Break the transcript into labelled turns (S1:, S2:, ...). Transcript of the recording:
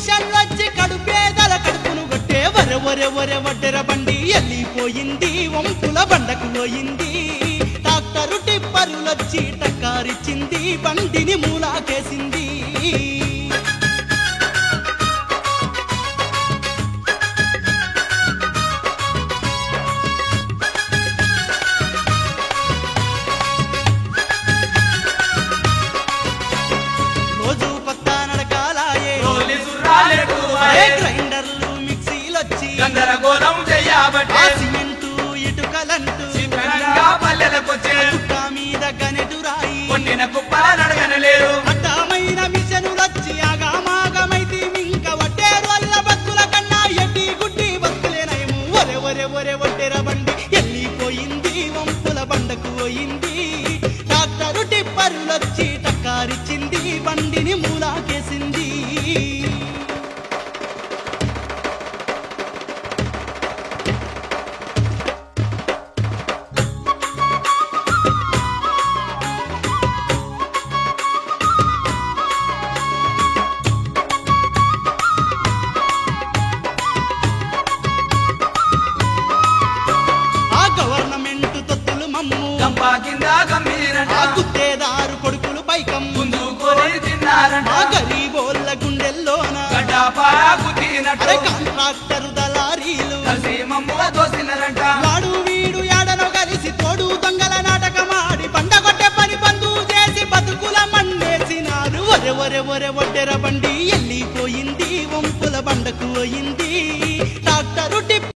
S1: machine వచ్చి కడుపేదల కడుపును కొట్టే వరె వరె వరె వడ్డెర బండి వెళ్ళిపోయింది వంపుల బండకు పోయింది డాక్టరు టిప్పరులొచ్చి టక్కారిచ్చింది బండిని మూలాకేసింది రోజు కొత్త నడకాలాయే
S2: పోలీసు రాలేడు
S1: ఏ గ్రైండర్లు మిక్సీలొచ్చి
S2: గందరగోళం చెయ్యబట్టే
S1: ఆ సిమెంటు ఇటుకలంటూ
S2: చిత్రంగా పల్లెలకొచ్చే
S1: గుట్ట మీద గనెదురాయి
S2: కొట్టిన కుప్పల నడగనలేరు
S1: అడ్డమైన మిషనులొచ్చి ఆగామాగమైతే ఇంక వడ్డేరు వల్ల బతుల కన్నా ఎడ్డి గుడ్డి బతుకులేనయము ఒరే ఒరే ఒరే వడ్డెర బండి వెళ్ళిపోయింది వంపుల బండకు పోయింది డాక్టరు టిప్పరులొచ్చి టక్కారిచ్చింది బండిని మూలాకేసింది ఆ గవర్నమెంట్ తొత్తులు మమ్ము
S2: గంప కింద గంభీరంట
S1: ఆ గుత్తేదారు కొడుకులు పైకం
S2: గుంజుకొని తిన్నారంట
S1: ఆ గరీబోళ్ళ గుండెల్లోన
S2: గడ్డపా గుద్దినట్టు
S1: అరే కాంట్రాక్టర్ దళారీలు
S2: కలిసి మమ్ముల దోసినారంట
S1: వాడు వీడు యాడనో కలిసి తోడు దొంగల నాటకమాడి పండగొట్టే పని బంధు చేసి బతుకుల మన్నేసినారు ఒరే ఒరే ఒరే ఒడ్డెర బండి వెళ్ళిపోయింది వంపుల బండకు పోయింది